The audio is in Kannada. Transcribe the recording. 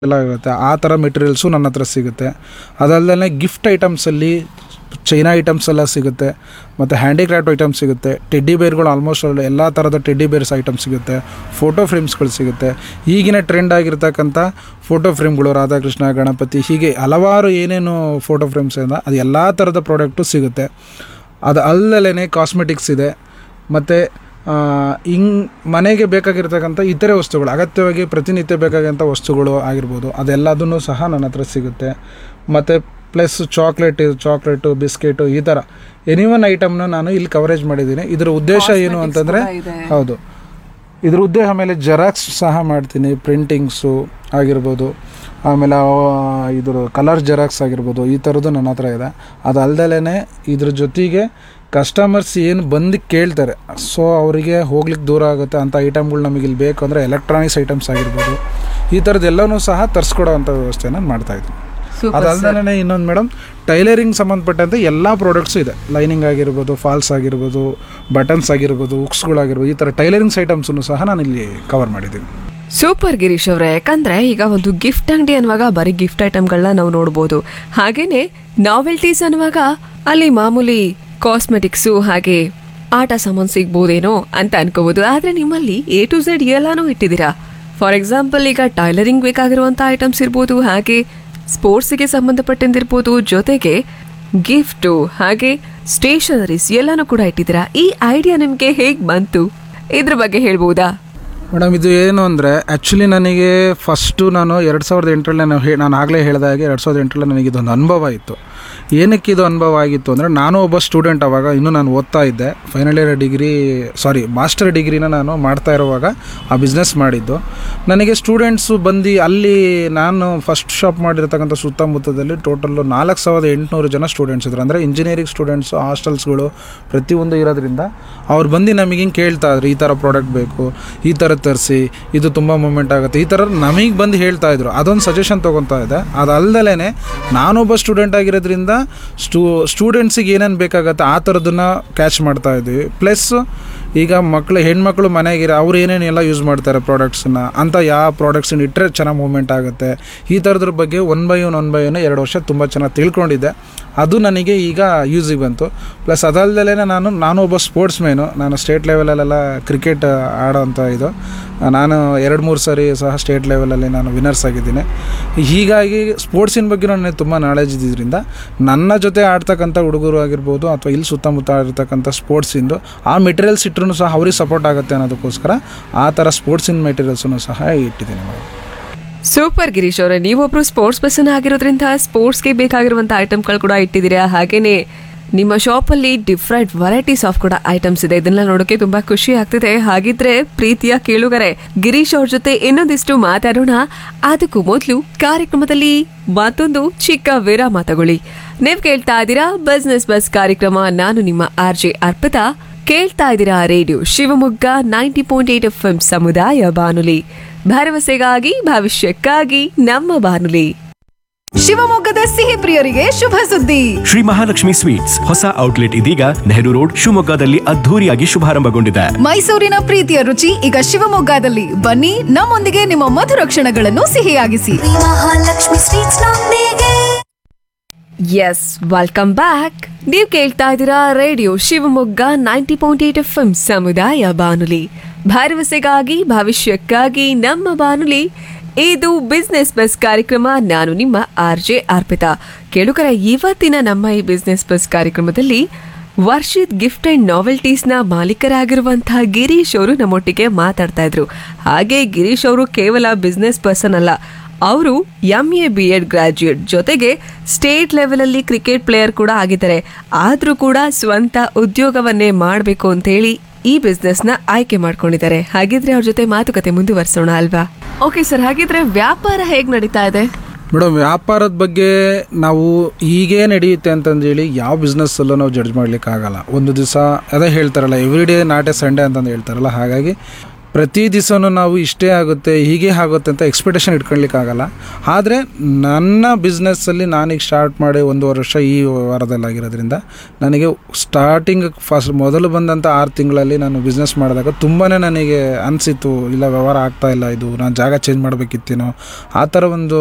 ಎಲ್ಲ ಇರುತ್ತೆ ಆ ಥರ ಮೆಟೀರಿಯಲ್ಸು ನನ್ನ ಹತ್ರ ಸಿಗುತ್ತೆ ಅದಲ್ಲದೆ ಗಿಫ್ಟ್ ಐಟಮ್ಸಲ್ಲಿ ಚೈನಾ ಐಟಮ್ಸ್ ಎಲ್ಲ ಸಿಗುತ್ತೆ ಮತ್ತು ಹ್ಯಾಂಡಿಕ್ರಾಫ್ಟ್ ಐಟಮ್ಸ್ ಸಿಗುತ್ತೆ ಟೆಡ್ಡಿ ಬೇರ್ಗಳು ಆಲ್ಮೋಸ್ಟ್ ಎಲ್ಲ ಥರದ ಟೆಡ್ಡಿ ಬೇರ್ಸ್ ಐಟಮ್ಸ್ ಸಿಗುತ್ತೆ ಫೋಟೋ ಫ್ರೇಮ್ಸ್ಗಳು ಸಿಗುತ್ತೆ ಈಗಿನ ಟ್ರೆಂಡ್ ಆಗಿರ್ತಕ್ಕಂಥ ಫೋಟೋ ಫ್ರೇಮ್ಗಳು ರಾಧಾಕೃಷ್ಣ ಗಣಪತಿ ಹೀಗೆ ಹಲವಾರು ಏನೇನು ಫೋಟೋ ಫ್ರೇಮ್ಸ್ ಇದೆ ಅದು ಎಲ್ಲ ಥರದ ಪ್ರಾಡಕ್ಟು ಸಿಗುತ್ತೆ ಅದು ಅಲ್ಲದೇ ಕಾಸ್ಮೆಟಿಕ್ಸ್ ಇದೆ ಮತ್ತು ಹಿಂಗ್ ಮನೆಗೆ ಬೇಕಾಗಿರ್ತಕ್ಕಂಥ ಇತರೆ ವಸ್ತುಗಳು ಅಗತ್ಯವಾಗಿ ಪ್ರತಿನಿತ್ಯ ಬೇಕಾಗಿರೋಂಥ ವಸ್ತುಗಳು ಆಗಿರ್ಬೋದು ಅದೆಲ್ಲದನ್ನು ಸಹ ನನ್ನ ಹತ್ರ ಸಿಗುತ್ತೆ ಮತ್ತು ಪ್ಲಸ್ ಚಾಕ್ಲೇಟ್ ಚಾಕ್ಲೇಟು ಬಿಸ್ಕೆಟು ಈ ಥರ ಎನಿ ಒನ್ ಐಟಮ್ನ ನಾನು ಇಲ್ಲಿ ಕವರೇಜ್ ಮಾಡಿದ್ದೀನಿ ಇದರ ಉದ್ದೇಶ ಏನು ಅಂತಂದರೆ ಹೌದು ಇದ್ರ ಉದ್ದೇಶ ಆಮೇಲೆ ಜೆರಾಕ್ಸ್ ಸಹ ಮಾಡ್ತೀನಿ ಪ್ರಿಂಟಿಂಗ್ಸು ಆಗಿರ್ಬೋದು ಆಮೇಲೆ ಆ, ಇದ್ರ ಕಲರ್ ಜೆರಾಕ್ಸ್ ಆಗಿರ್ಬೋದು ಈ ಥರದ್ದು ನನ್ನ ಹತ್ರ ಇದೆ ಅದಲ್ದಲೇ ಇದ್ರ ಜೊತೆಗೆ ಕಸ್ಟಮರ್ಸ್ ಏನು ಬಂದು ಕೇಳ್ತಾರೆ ಸೊ ಅವರಿಗೆ ಹೋಗ್ಲಿಕ್ಕೆ ದೂರ ಆಗುತ್ತೆ ಅಂಥ ಐಟಮ್ಗಳು ನಮಗೆ ಇಲ್ಲಿ ಬೇಕು ಅಂದರೆ ಎಲೆಕ್ಟ್ರಾನಿಕ್ಸ್ ಐಟಮ್ಸ್ ಆಗಿರ್ಬೋದು ಈ ಥರದ್ದೆಲ್ಲವೂ ಸಹ ತರಿಸ್ಕೊಡೋ ಅಂಥ ವ್ಯವಸ್ಥೆನ ಮಾಡ್ತಾಯಿದ್ದೀನಿ ಅದಲ್ದೇ ಇನ್ನೊಂದು ಮೇಡಮ್ ಟೈಲರಿಂಗ್ ಸಂಬಂಧಪಟ್ಟಂತೆ ಎಲ್ಲ ಪ್ರಾಡಕ್ಟ್ಸು ಇದೆ ಲೈನಿಂಗ್ ಆಗಿರ್ಬೋದು ಫಾಲ್ಸ್ ಆಗಿರ್ಬೋದು ಬಟನ್ಸ್ ಆಗಿರ್ಬೋದು ಹುಕ್ಸ್ಗಳಾಗಿರ್ಬೋದು ಈ ಥರ ಟೈಲರಿಂಗ್ಸ್ ಐಟಮ್ಸನ್ನು ಸಹ ನಾನು ಇಲ್ಲಿ ಕವರ್ ಮಾಡಿದ್ದೀನಿ ಸೂಪರ್ ಗಿರೀಶ್ ಅವರೇ ಯಾಕಂದ್ರೆ ಈಗ ಒಂದು ಗಿಫ್ಟ್ ಅಂಗಡಿ ಅನ್ನುವಾಗ ಬರೀ ಗಿಫ್ಟ್ ಐಟಮ್ಗಳನ್ನ ನಾವು ನೋಡ್ಬೋದು ಹಾಗೇನೆ ನಾವೆಲ್ಟೀಸ್ ಅನ್ನುವಾಗ ಅಲ್ಲಿ ಮಾಮೂಲಿ ಕಾಸ್ಮೆಟಿಕ್ಸು ಹಾಗೆ ಆಟ ಸಾಮಾನು ಸಿಗ್ಬೋದೇನೋ ಅಂತ ಅನ್ಕೋಬಹುದು ಆದ್ರೆ ನಿಮ್ಮಲ್ಲಿ ಎ ಟು ಝೆಡ್ ಎಲ್ಲಾನು ಇಟ್ಟಿದ್ದೀರಾ ಫಾರ್ ಎಕ್ಸಾಂಪಲ್ ಈಗ ಟೈಲರಿಂಗ್ ಬೇಕಾಗಿರುವಂತ ಐಟಮ್ಸ್ ಇರ್ಬೋದು ಹಾಗೆ ಸ್ಪೋರ್ಟ್ಸ್ಗೆ ಸಂಬಂಧಪಟ್ಟಂದಿರ್ಬೋದು ಜೊತೆಗೆ ಗಿಫ್ಟು ಹಾಗೆ ಸ್ಟೇಷನರೀಸ್ ಎಲ್ಲಾನು ಕೂಡ ಇಟ್ಟಿದ್ದೀರಾ ಈ ಐಡಿಯಾ ನಿಮ್ಗೆ ಹೇಗ್ ಬಂತು ಇದ್ರ ಬಗ್ಗೆ ಹೇಳ್ಬೋದಾ ಮೇಡಮ್ ಇದು ಏನು ಅಂದರೆ ಆ್ಯಕ್ಚುಲಿ ನನಗೆ ಫಸ್ಟು ನಾನು ಎರಡು ಸಾವಿರದ ಎಂಟರಲ್ಲಿ ನಾನು ಹೇ ನಾನು ಆಗಲೇ ಹೇಳಿದಾಗೆ ಎರಡು ಸಾವಿರದ ಎಂಟರಲ್ಲಿ ನನಗೆ ಇದೊಂದು ಅನುಭವ ಇತ್ತು ಏನಕ್ಕೆ ಇದು ಅನುಭವ ಆಗಿತ್ತು ಅಂದರೆ ನಾನು ಒಬ್ಬ ಸ್ಟೂಡೆಂಟ್ ಅವಾಗ ಇನ್ನೂ ನಾನು ಓದ್ತಾ ಇದ್ದೆ final year degree sorry master ಡಿಗ್ರಿನ ನಾನು ಮಾಡ್ತಾ ಇರುವಾಗ ಆ ಬಿಸ್ನೆಸ್ ಮಾಡಿದ್ದು ನನಗೆ ಸ್ಟೂಡೆಂಟ್ಸು ಬಂದು ಅಲ್ಲಿ ನಾನು ಫಸ್ಟ್ ಶಾಪ್ ಮಾಡಿರ್ತಕ್ಕಂಥ ಸುತ್ತಮುತ್ತದಲ್ಲಿ ಟೋಟಲ್ಲು ನಾಲ್ಕು ಸಾವಿರದ ಎಂಟುನೂರು ಜನ ಸ್ಟೂಡೆಂಟ್ಸ್ ಇದ್ರು ಅಂದರೆ ಇಂಜಿನಿಯರಿಂಗ್ ಸ್ಟೂಡೆಂಟ್ಸು ಹಾಸ್ಟೆಲ್ಸ್ಗಳು ಪ್ರತಿಯೊಂದು ಇರೋದ್ರಿಂದ ಅವ್ರು ಬಂದು ನಮಗೆ ಹಿಂಗೆ ಕೇಳ್ತಾ ಇದ್ರು ಈ ಥರ ಪ್ರಾಡಕ್ಟ್ ಬೇಕು ಈ ಥರ ತರಿಸಿ ಇದು ತುಂಬ ಮೂಮೆಂಟ್ ಆಗುತ್ತೆ ಈ ಥರ ನಮಗೆ ಬಂದು ಹೇಳ್ತಾ ಇದ್ರು ಅದೊಂದು ಸಜೆಷನ್ ತೊಗೊತಾ ಇದೆ ಅದಲ್ದಲೇ ನಾನೊಬ್ಬ ಸ್ಟೂಡೆಂಟ್ ಆಗಿರೋದ್ರಿಂದ ಸ್ಟೂ ಸ್ಟೂಡೆಂಟ್ಸಿಗೆ ಏನೇನು ಬೇಕಾಗತ್ತೆ ಆ ಥರದನ್ನ ಕ್ಯಾಚ್ ಮಾಡ್ತಾ ಇದ್ವಿ ಪ್ಲಸ್ ಈಗ ಮಕ್ಕಳು ಹೆಣ್ಮಕ್ಳು ಮನೆಗಿರ ಅವ್ರು ಏನೇನೆಲ್ಲ ಯೂಸ್ ಮಾಡ್ತಾರೆ ಪ್ರಾಡಕ್ಟ್ಸನ್ನ ಅಂತ ಯಾವ ಪ್ರಾಡಕ್ಟ್ಸನ್ನ ಇಟ್ಟರೆ ಚೆನ್ನಾಗಿ ಮೂವ್ಮೆಂಟ್ ಆಗುತ್ತೆ ಈ ಥರದ್ರ ಬಗ್ಗೆ one by one one by one ಎರಡು ವರ್ಷ ತುಂಬ ಚೆನ್ನಾಗಿ ತಿಳ್ಕೊಂಡಿದ್ದೆ ಅದು ನನಗೆ ಈಗ ಯೂಸಿಗೆ ಬಂತು ಪ್ಲಸ್ ಅದಲ್ದಲೇ ನಾನು ನಾನು ಒಬ್ಬ ಸ್ಪೋರ್ಟ್ಸ್ ಮ್ಯಾನು ನಾನು ಸ್ಟೇಟ್ ಲೆವೆಲಲ್ಲೆಲ್ಲ ಕ್ರಿಕೆಟ್ ಆಡೋಂಥ ಇದು ನಾನು ಎರಡು ಮೂರು ಸಾರಿ ಸಹ ಸ್ಟೇಟ್ ಲೆವೆಲಲ್ಲಿ ನಾನು ವಿನ್ನರ್ಸ್ ಆಗಿದ್ದೀನಿ ಹೀಗಾಗಿ ಸ್ಪೋರ್ಟ್ಸಿನ ಬಗ್ಗೆ ನನಗೆ ತುಂಬ ನಾಲೆಜ್ ಇದ್ದಿದ್ದರಿಂದ ನನ್ನ ಜೊತೆ ಆಡ್ತಕ್ಕಂಥ ಹುಡುಗರು ಆಗಿರ್ಬೋದು ಅಥವಾ ಇಲ್ಲಿ ಸುತ್ತಮುತ್ತ ಇರ್ತಕ್ಕಂಥ ಸ್ಪೋರ್ಟ್ಸಿಂದು ಆ ಮೆಟೀರಿಯಲ್ಸ್ ಇಟ್ಟರು ಸಹ ಅವ್ರಿಗೆ ಸಪೋರ್ಟ್ ಆಗುತ್ತೆ ಅನ್ನೋದಕ್ಕೋಸ್ಕರ ಆ ಥರ ಸ್ಪೋರ್ಟ್ಸಿನ ಮೆಟೀರಿಯಲ್ಸನ್ನು ಸಹ ಇಟ್ಟಿದ್ದೀನಿ ಮೇಡಮ್ ಸೂಪರ್ ಗಿರೀಶ್ ಅವರೇ ನೀವೊಬ್ರು ಸ್ಪೋರ್ಟ್ಸ್ ಪರ್ಸನ್ ಆಗಿರೋದ್ರಿಂದ ಸ್ಪೋರ್ಟ್ಸ್ಗೆ ಬೇಕಾಗಿರುವಂತ ಐಟಮ್ಗಳು ಕೂಡ ಇಟ್ಟಿದ್ದೀರಾ ಹಾಗೇನೆ ನಿಮ್ಮ ಶಾಪಲ್ಲಿ ಡಿಫ್ರೆಂಟ್ ವೆರೈಟೀಸ್ ಆಫ್ ಕೂಡ ಐಟಮ್ಸ್ ಇದೆ ಇದನ್ನ ನೋಡೋಕೆ ತುಂಬಾ ಖುಷಿ ಆಗ್ತಿದೆ ಹಾಗಿದ್ರೆ ಪ್ರೀತಿಯ ಕೇಳುಗರೆ ಗಿರೀಶ್ ಅವ್ರ ಜೊತೆ ಇನ್ನೊಂದಿಷ್ಟು ಮಾತಾಡೋಣ ಅದಕ್ಕೂ ಮೊದಲು ಕಾರ್ಯಕ್ರಮದಲ್ಲಿ ಮತ್ತೊಂದು ಚಿಕ್ಕ ವಿರಾಮ ತಗೊಳ್ಳಿ ನೀವ್ ಕೇಳ್ತಾ ಇದ್ದೀರಾ ಬಿಸ್ನೆಸ್ ಬಸ್ ಕಾರ್ಯಕ್ರಮ ನಾನು ನಿಮ್ಮ ಆರ್ ಜೆ ಅರ್ಪಿತಾ ಕೇಳ್ತಾ ಇದ್ದೀರಾ radio Shivamogga ninety point eight F ಸಮುದಾಯ ಬಾನುಲಿ ಭರವಸೆಗಾಗಿ ಭವಿಷ್ಯಕ್ಕಾಗಿ ನಮ್ಮ ಬಾನುಲಿ ಶಿವಮೊಗ್ಗದ ಸಿಹಿ ಪ್ರಿಯರಿಗೆ ಶುಭ ಸುದ್ದಿ ಶ್ರೀ ಮಹಾಲಕ್ಷ್ಮಿ ಸ್ವೀಟ್ಸ್ ಹೊಸ ಔಟ್ಲೆಟ್ ಇದೀಗ ನೆಹರು ರೋಡ್ ಶಿವಮೊಗ್ಗದಲ್ಲಿ ಅದ್ಧೂರಿಯಾಗಿ ಶುಭಾರಂಭಗೊಂಡಿದೆ ಮೈಸೂರಿನ ಪ್ರೀತಿಯ ರುಚಿ ಈಗ ಶಿವಮೊಗ್ಗದಲ್ಲಿ ಬನ್ನಿ ನಮ್ಮೊಂದಿಗೆ ನಿಮ್ಮ ಮಧುರ ಕ್ಷಣಗಳನ್ನು ಸಿಹಿಯಾಗಿಸಿ ಮಹಾಲಕ್ಷ್ಮಿ ಸ್ವೀಟ್ಸ್ ನೊಂದಿಗೆ ಎಸ್ ವೆಲ್ಕಮ್ ಬ್ಯಾಕ್ ನೀವು ಕೇಳ್ತಾ ಇದ್ದೀರಾ radio Shivamogga ninety point eight F ಸಮುದಾಯ ಬಾನುಲಿ ಭರವಸೆಗಾಗಿ ಭವಿಷ್ಯಕ್ಕಾಗಿ ನಮ್ಮ ಬಾನುಲಿ ಇದು ಬಿಸ್ನೆಸ್ ಬಸ್ ಕಾರ್ಯಕ್ರಮ ನಾನು ನಿಮ್ಮ ಆರ್ ಜೆ ಅರ್ಪಿತಾ ಕೇಳುಗರ ಇವತ್ತಿನ ನಮ್ಮ ಈ ಬಿಸ್ನೆಸ್ ಬಸ್ ಕಾರ್ಯಕ್ರಮದಲ್ಲಿ ವರ್ಷಿತ್ ಗಿಫ್ಟ್ ಅಂಡ್ ನಾವೆಲ್ಟೀಸ್ ನ ಮಾಲೀಕರಾಗಿರುವಂತಹ ಗಿರೀಶ್ ಅವರು ನಮ್ಮೊಟ್ಟಿಗೆ ಮಾತಾಡ್ತಾ ಇದ್ರು ಹಾಗೆ ಗಿರೀಶ್ ಅವರು ಕೇವಲ ಬಿಸ್ನೆಸ್ ಪರ್ಸನ್ ಅಲ್ಲ ಅವರು M A B Ed graduate ಜೊತೆಗೆ ಸ್ಟೇಟ್ ಲೆವೆಲಲ್ಲಿ ಕ್ರಿಕೆಟ್ ಪ್ಲೇಯರ್ ಕೂಡ ಆಗಿದ್ದಾರೆ ಆದರೂ ಕೂಡ ಸ್ವಂತ ಉದ್ಯೋಗವನ್ನೇ ಮಾಡಬೇಕು ಅಂತ ಹೇಳಿ ಈ ಬಿಸ್ನೆಸ್ನ ಆಯ್ಕೆ ಮಾಡ್ಕೊಂಡಿದ್ದಾರೆ ಹಾಗಿದ್ರೆ ಅವ್ರ ಜೊತೆ ಮಾತುಕತೆ ಮುಂದುವರಿಸೋಣ ಅಲ್ವಾ ಓಕೆ ಸರ್ ಹಾಗಿದ್ರೆ ವ್ಯಾಪಾರ ಹೇಗ್ ನಡೀತಾ ಇದೆ ಮೇಡಮ್ ವ್ಯಾಪಾರದ ಬಗ್ಗೆ ನಾವು ಹೀಗೇ ನಡೆಯುತ್ತೆ ಅಂತಂದೇಳಿ ಯಾವ ಬಿಸ್ನೆಸ್ಸಲ್ಲೂ ನಾವು ಜಡ್ಜ್ ಮಾಡ್ಲಿಕ್ಕೆ ಆಗಲ್ಲ ಒಂದು ದಿವಸ ಅದೇ ಹೇಳ್ತಾರಲ್ಲ every day not a Sunday ಅಂತಂದು ಹೇಳ್ತಾರಲ್ಲ ಹಾಗಾಗಿ ಪ್ರತಿ ದಿವಸನೂ ನಾವು ಇಷ್ಟೇ ಆಗುತ್ತೆ ಹೀಗೆ ಆಗುತ್ತೆ ಅಂತ ಎಕ್ಸ್ಪೆಕ್ಟೇಷನ್ ಇಟ್ಕೊಳ್ಲಿಕ್ಕಾಗಲ್ಲ ಆದರೆ ನನ್ನ ಬಿಸ್ನೆಸ್ಸಲ್ಲಿ ನಾನೀಗ ಸ್ಟಾರ್ಟ್ ಮಾಡಿ ಒಂದೂವರೆ ವರ್ಷ ಈ ವಾರದಲ್ಲಾಗಿರೋದ್ರಿಂದ ನನಗೆ ಸ್ಟಾರ್ಟಿಂಗ್ ಫಸ್ಟ್ ಮೊದಲು ಬಂದಂಥ ಆರು ತಿಂಗಳಲ್ಲಿ ನಾನು ಬಿಸ್ನೆಸ್ ಮಾಡಿದಾಗ ತುಂಬಾ ನನಗೆ ಅನಿಸಿತ್ತು ಇಲ್ಲ ವ್ಯವಹಾರ ಆಗ್ತಾ ಇಲ್ಲ ಇದು ನಾನು ಜಾಗ ಚೇಂಜ್ ಮಾಡಬೇಕಿತ್ತೇನೋ ಆ ಥರ ಒಂದು